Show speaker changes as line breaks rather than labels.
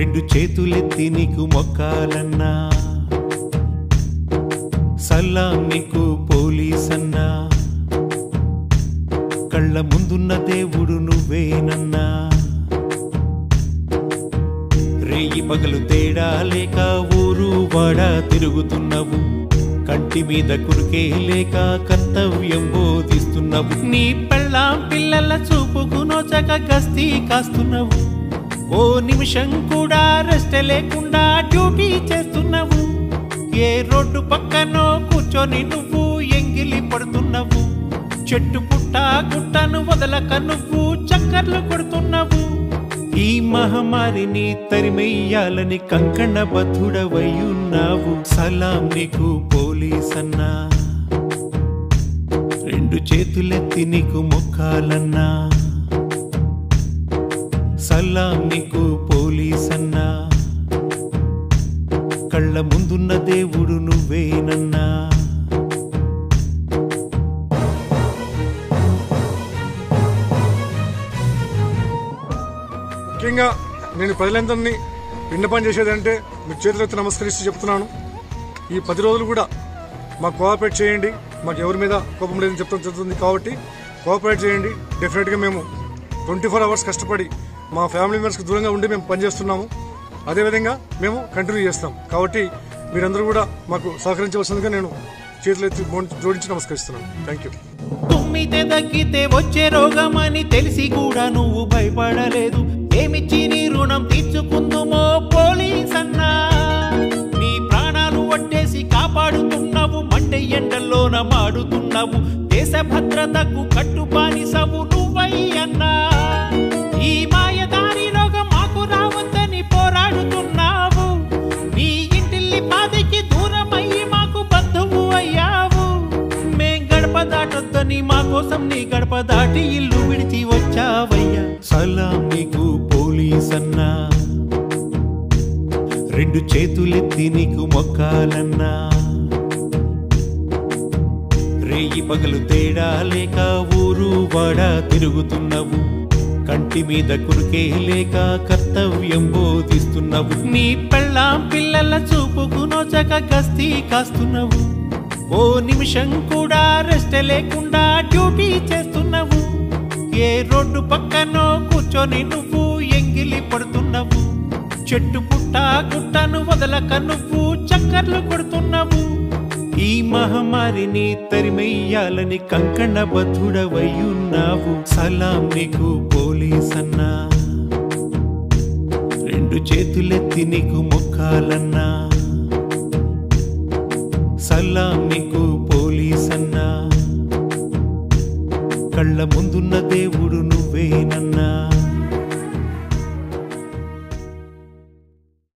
రెండు చేతులెత్తి నీకు మొక్కాలన్నా సలాం నీకు పోలీసన్నా కళ్ళ ముందున్న దేవుడు నువ్వేనన్నా రేయి పగలు తేడా లేక ఊరు వాడ తిరుగుతున్నవు కంటి మీద కురికే లేక కర్తవ్యం బోధిస్తున్నావు నీ పెళ్ళాం పిల్లల చూపుకు నోచక గస్తీ కాస్తున్నావు ఓ నిమిషం కూడా రెస్ట్ లేకుండా డ్యూటీ చేస్తున్నావు ఏ రోడ్డు పక్కనో కూర్చొని నువ్వు ఎంగిలి పడుతున్నావు చెట్టు పుట్ట గుట్టను వదలక నువ్వు చక్కర్లు కొడుతున్నావు ఈ మహమ్మారిని తరిమెయ్యాలని కంకణ బద్ధుడవయ్యున్నావు సలాం నీకు పోలీసన్నా రెండు చేతులెత్తి నీకు మొక్కాలన్నా సలాం నీకు పోలీసన్నా కళ్ళ ముందున్న దేవుడు నువ్వేనన్నా
ముఖ్యంగా నేను ప్రజలందరినీ విన్నపం చేసేదంటే మీ చేతులెత్తి నమస్కరిస్తూ చెప్తున్నాను ఈ పది రోజులు కూడా మాకు కోఆపరేట్ చేయండి మాకు ఎవరి మీద కోపం లేదని చెప్తాం జరుగుతుంది కాబట్టి కోఆపరేట్ చేయండి డెఫినెట్గా మేము ట్వంటీ ఫోర్ అవర్స్ కష్టపడి మా ఫ్యామిలీ మెంబర్స్కి దూరంగా ఉండి మేము పనిచేస్తున్నాము అదేవిధంగా మేము కంటిన్యూ చేస్తాం కాబట్టి మీరందరూ కూడా మాకు సహకరించవలసిందిగా నేను చేతులెత్తి జోడించి నమస్కరిస్తున్నాను థ్యాంక్ యూ
తుమ్మితే తగ్గితే వచ్చే రోగమని తెలిసి కూడా నువ్వు భయపడలేదు ఏమిచ్చి నీ రుణం తీర్చుకుందుమో పోలీస్ అన్నా నీ ప్రాణాలు వడ్డేసి కాపాడుతున్నావు మండే ఎండల్లోన మాడుతున్నావు దేశ భద్రతకు కట్టుబానిసవు నువ్వై అన్నా ఈ మాయదారి రోగం మాకు రావద్దని పోరాడుతున్నావు నీ ఇంటిల్లి పాదికి దూరమయ్యి మాకు బంధువు అయ్యావు మేం గడప దాటొద్దని మా కోసం నీ గడప దాటి ఇల్లు విడిచి వచ్చావయ్యా సలాం నీకు పోలీస్ అన్నా రెండు చేతులెత్తి నీకు మొక్కాలన్నా రేయి పగలు తేడా లేక ఊరు వాడ తిరుగుతున్నావు కంటి మీద కురికే లేక కర్తవ్యం బోధిస్తున్నావు నీ పెళ్ళాం పిల్లల చూపుకు నోచక గస్తీ కాస్తున్నావు ఓ నిమిషం కూడా రెస్ట్ లేకుండా డ్యూటీ చేస్తున్నావు ఏ రోడ్డు పక్కనో కూర్చొని నువ్వు ఎంగిలి పడుతున్నావు చెట్టు పుట్ట గుట్టను వదలక నువ్వు చక్కర్లు కొడుతున్నావు ఈ మహమ్మారిని తరిమెయ్యాలని కంకణ బద్ధుడవయ్యున్నావు సలాం నీకు పోలీసన్నా రెండు చేతులెత్తి నీకు మొక్కాలన్నా సలాం నీకు పోలీసన్నా కళ్ళ ముందున్న దేవుడు